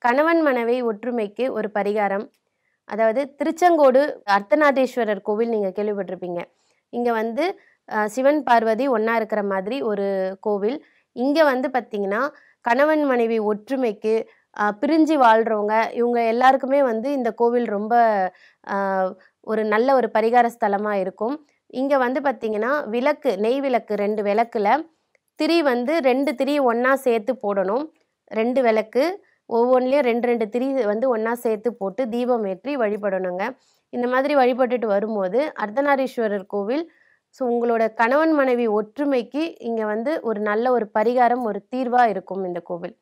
கணவன் மனைவி ஒற்றுமைக்கு ஒரு பரிகாரம் அதாவது திருச்செங்கோடு அர்த்தநாதீஸ்வரர் கோவில் நீங்கள் கேள்விப்பட்டிருப்பீங்க இங்கே வந்து அஹ், சிவன் பார்வதி ஒன்றா இருக்கிற மாதிரி ஒரு கோவில் இங்கே வந்து பார்த்திங்கன்னா கணவன் மனைவி ஒற்றுமைக்கு அஹ், பிரிஞ்சு வாழ்கிறவங்க இவங்க எல்லாருக்குமே வந்து இந்த கோவில் ரொம்ப அஹ், ஒரு நல்ல ஒரு பரிகார ஸ்தலமாக இருக்கும் இங்கே வந்து பார்த்திங்கன்னா விளக்கு நெய் விளக்கு ரெண்டு விளக்குல திரி வந்து ரெண்டு திரி ஒன்றா சேர்த்து போடணும் ரெண்டு விளக்கு ஒவ்வொன்றிலையும் ரெண்டு ரெண்டு திரி வந்து ஒன்றா சேர்த்து போட்டு தீபம் ஏற்றி வழிபடணுங்க இந்த மாதிரி வழிபட்டுட்டு வரும்போது அர்த்தநாரீஸ்வரர் கோவில் ஸோ உங்களோட கணவன் மனைவி ஒற்றுமைக்கு இங்கே வந்து ஒரு நல்ல ஒரு பரிகாரம் ஒரு தீர்வாக இருக்கும் இந்த கோவில்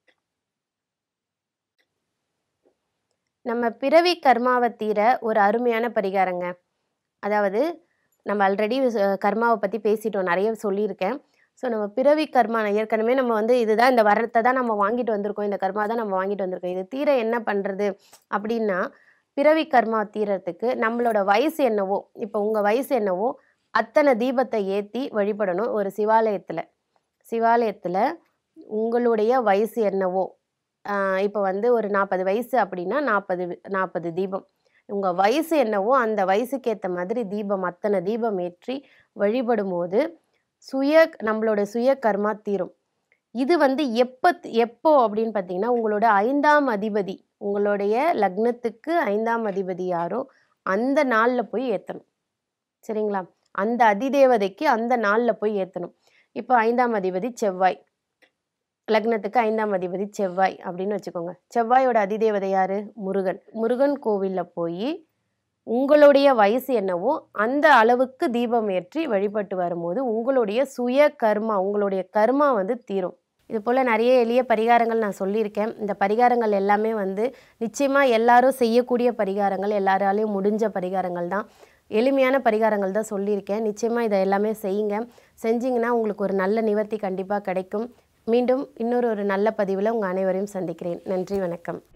நம்ம பிறவி கர்மாவை தீர ஒரு அருமையான பரிகாரங்க அதாவது நம்ம ஆல்ரெடி கர்மாவை பற்றி பேசிட்டோம் நிறைய சொல்லியிருக்கேன் ஸோ நம்ம பிறவி கர்மா ஏற்கனவே நம்ம வந்து இதுதான் இந்த வரத்தை தான் நம்ம வாங்கிட்டு வந்திருக்கோம் இந்த கர்மா தான் நம்ம வாங்கிட்டு வந்திருக்கோம் இது தீர என்ன பண்ணுறது அப்படின்னா பிறவி கர்மா தீரத்துக்கு நம்மளோட வயசு என்னவோ இப்போ உங்கள் வயசு என்னவோ அத்தனை தீபத்தை ஏற்றி வழிபடணும் ஒரு சிவாலயத்தில் சிவாலயத்தில் உங்களுடைய வயசு என்னவோ இப்போ வந்து ஒரு நாற்பது வயசு அப்படின்னா நாற்பது நாற்பது தீபம் உங்கள் வயசு என்னவோ அந்த வயசுக்கு ஏற்ற மாதிரி தீபம் அத்தனை தீபம் ஏற்றி வழிபடும் போது சுய நம்மளோட சுய கர்மா தீரும் இது வந்து எப்போ எப்போ அப்படின்னு பார்த்தீங்கன்னா உங்களோட ஐந்தாம் அதிபதி உங்களுடைய லக்னத்துக்கு ஐந்தாம் அதிபதி யாரோ அந்த நாளில் போய் ஏற்றணும் சரிங்களா அந்த அதிதேவதைக்கு அந்த நாளில் போய் ஏற்றணும் இப்போ ஐந்தாம் அதிபதி செவ்வாய் லக்னத்துக்கு ஐந்தாம் அதிபதி செவ்வாய் அப்படின்னு வச்சுக்கோங்க செவ்வாயோட அதிதேவதை யாரு முருகன் முருகன் கோவிலில் போய் உங்களுடைய வயசு என்னவோ அந்த அளவுக்கு தீபம் ஏற்றி வழிபட்டு வரும்போது உங்களுடைய சுய கர்மா உங்களுடைய கர்மா வந்து தீரும் இது போல் நிறைய எளிய பரிகாரங்கள் நான் சொல்லியிருக்கேன் இந்த பரிகாரங்கள் எல்லாமே வந்து நிச்சயமாக எல்லாரும் செய்யக்கூடிய பரிகாரங்கள் எல்லாராலையும் முடிஞ்ச பரிகாரங்கள் தான் எளிமையான பரிகாரங்கள் தான் சொல்லியிருக்கேன் நிச்சயமாக இதை எல்லாமே செய்யுங்க செஞ்சீங்கன்னா உங்களுக்கு ஒரு நல்ல நிவர்த்தி கண்டிப்பாக கிடைக்கும் மீண்டும் இன்னொரு ஒரு நல்ல பதிவில் உங்கள் அனைவரையும் சந்திக்கிறேன் நன்றி வணக்கம்